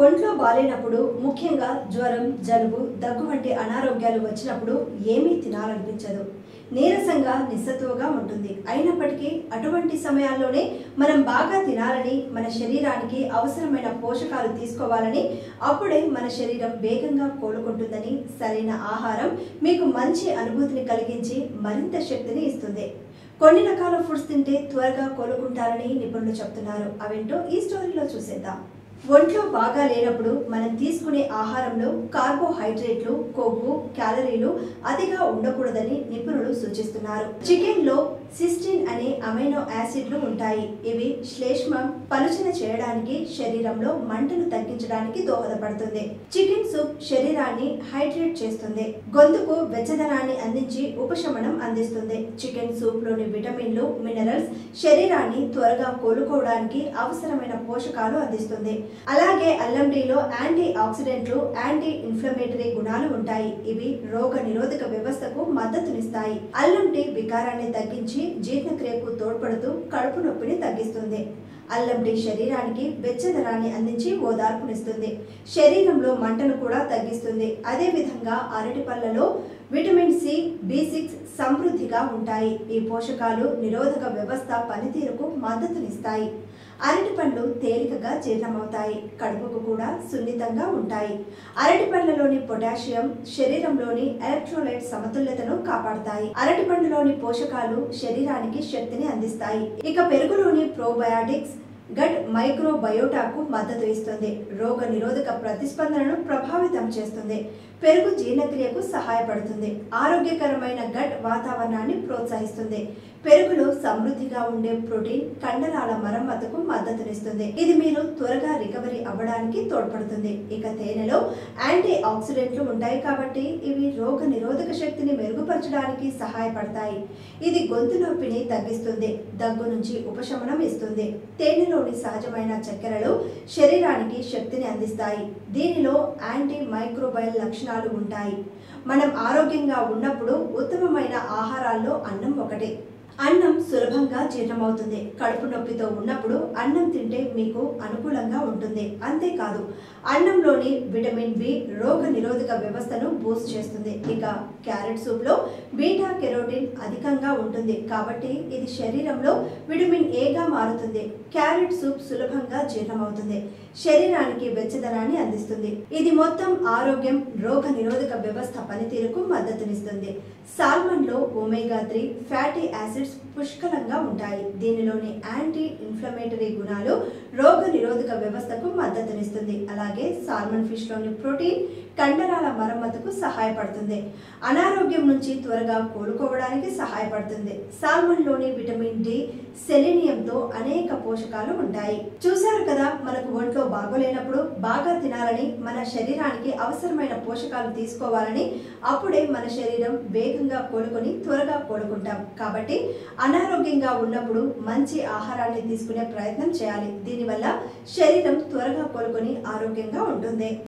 ఒంట్లో బాలేనప్పుడు ముఖ్యంగా జ్వరం జలుబు దగ్గు వంటి అనారోగ్యాలు వచ్చినప్పుడు ఏమీ తినాలనిపించదు నీరసంగా నిస్సత్తువగా ఉంటుంది అయినప్పటికీ అటువంటి సమయాల్లోనే మనం బాగా తినాలని మన శరీరానికి అవసరమైన పోషకాలు తీసుకోవాలని అప్పుడే మన శరీరం వేగంగా కోలుకుంటుందని సరైన ఆహారం మీకు మంచి అనుభూతిని కలిగించి మరింత శక్తిని ఇస్తుంది కొన్ని రకాల ఫుడ్స్ తింటే త్వరగా కోలుకుంటారని నిపుణులు చెప్తున్నారు అవేంటో ఈ స్టోరీలో చూసేద్దాం ఒంట్లో బాగా లేనప్పుడు మనం తీసుకునే ఆహారంలో కార్బోహైడ్రేట్లు కొవ్వు క్యాలరీలు అతిగా ఉండకూడదని నిపుణులు సూచిస్తున్నారు చికెన్ లో సిస్టిన్ అనే అమైనో యాసిడ్లు ఉంటాయి ఇవి శ్లేష్మం పలుచన చేయడానికి శరీరంలో మంటను తగ్గించడానికి దోహదపడుతుంది చికెన్ సూప్ శరీరాన్ని హైడ్రేట్ చేస్తుంది గొంతుకు వెచ్చదనాన్ని అందించి ఉపశమనం అందిస్తుంది చికెన్ సూప్ లోని విటమిన్లు మినరల్స్ శరీరాన్ని త్వరగా కోలుకోవడానికి అవసరమైన పోషకాలు అందిస్తుంది అలాగే అల్లం టీలో యాంటీ ఆక్సిడెంట్లు యాంటీ ఇన్ఫ్లమేటరీ గుణాలు ఉంటాయి ఇవి రోగ నిరోధక వ్యవస్థకు మద్దతునిస్తాయి అల్లం టీ వికారాన్ని తగ్గించి జీర్ణక్రియకు తోడ్పడుతూ కడుపు నొప్పిని తగ్గిస్తుంది అల్లం టీ శరీరానికి వెచ్చదనాన్ని అందించి ఓదార్పునిస్తుంది శరీరంలో మంటను కూడా తగ్గిస్తుంది అదే విధంగా అరటి పళ్ళలో విటమిన్ సి బి సిక్స్ సమృద్ధిగా ఉంటాయి ఈ పోషకాలు నిరోధక వ్యవస్థ పనితీరుకు మద్దతునిస్తాయి అరటి పండ్లు తేలికగా జీర్ణమవుతాయి కడుపుకు కూడా సున్నితంగా ఉంటాయి అరటి పండ్లలోని పొటాషియం శరీరంలోని ఎలక్ట్రోలైట్ సమతుల్యతను కాపాడతాయి అరటి పండులోని పోషకాలు శరీరానికి శక్తిని అందిస్తాయి ఇక పెరుగులోని ప్రోబయాటిక్స్ గట్ మైక్రోబయోటాకు మద్దతు ఇస్తుంది రోగ నిరోధక ప్రతిస్పందనను ప్రభావితం చేస్తుంది పెరుగు జీర్ణక్రియకు సహాయపడుతుంది ఆరోగ్యకరమైన గట్ వాతావరణాన్ని ప్రోత్సహిస్తుంది పెరుగులో సమృద్ధిగా ఉండే ప్రోటీన్ కండరాల మరమ్మతుకు మద్దతునిస్తుంది ఇది మీరు త్వరగా రికవరీ అవ్వడానికి తోడ్పడుతుంది ఇక తేనెలో యాంటీ ఆక్సిడెంట్లు ఉంటాయి కాబట్టి ఇవి రోగ నిరోధక శక్తిని మెరుగుపరచడానికి సహాయపడతాయి ఇది గొంతు నొప్పిని తగ్గిస్తుంది దగ్గు నుంచి ఉపశమనం ఇస్తుంది తేనెలోని సహజమైన చక్కెరలు శరీరానికి శక్తిని అందిస్తాయి దీనిలో యాంటీ మైక్రోబయల్ లక్షణాలు ఉంటాయి మనం ఆరోగ్యంగా ఉన్నప్పుడు ఉత్తమమైన ఆహారాల్లో అన్నం ఒకటి అన్నం సులభంగా జీర్ణమవుతుంది కడుపు నొప్పితో ఉన్నప్పుడు అన్నం తింటే మీకు అనుకూలంగా ఉంటుంది అంతేకాదు అన్నంలోని విటమిన్ బి రోగ నిరోధక వ్యవస్థను బూస్ట్ చేస్తుంది ఇక క్యారెట్ సూప్లో బీటా కెరోటిన్ అధికంగా ఉంటుంది కాబట్టి ఇది శరీరంలో విటమిన్ ఏగా మారుతుంది క్యారెట్ సూప్ సులభంగా జీర్ణమవుతుంది శరీరానికి వెచ్చదనాన్ని అందిస్తుంది ఇది మొత్తం ఆరోగ్యం రోగ నిరోధక వ్యవస్థ పనితీరుకు మద్దతునిస్తుంది సాల్మన్ లో ఒమేగా త్రీ ఫ్యాటీ యాసిడ్స్ పుష్కలంగా ఉంటాయి దీనిలోని యాంటీ ఇన్ఫ్లమేటరీ గుణాలు రోగ నిరోధక వ్యవస్థకు మద్దతునిస్తుంది అలాగే సాల్మన్ ఫిష్ లోని ప్రోటీన్ కండరాల మరమ్మతుకు సహాయపడుతుంది అనారోగ్యం నుంచి త్వరగా కోలుకోవడానికి సహాయపడుతుంది సాల్మన్ లోని విటమిన్ డి సెలీనియంతో అనేక పోషకాలు ఉంటాయి చూశారు కదా మనకు ఒంట్లో బాగోలేనప్పుడు బాగా తినాలని మన శరీరానికి అవసరమైన పోషకాలు తీసుకోవాలని అప్పుడే మన శరీరం వేగంగా కోలుకొని త్వరగా కోలుకుంటాం కాబట్టి అనారోగ్యంగా ఉన్నప్పుడు మంచి ఆహారాన్ని తీసుకునే ప్రయత్నం చేయాలి దీనివల్ల శరీరం త్వరగా కోలుకొని ఆరోగ్యంగా ఉంటుంది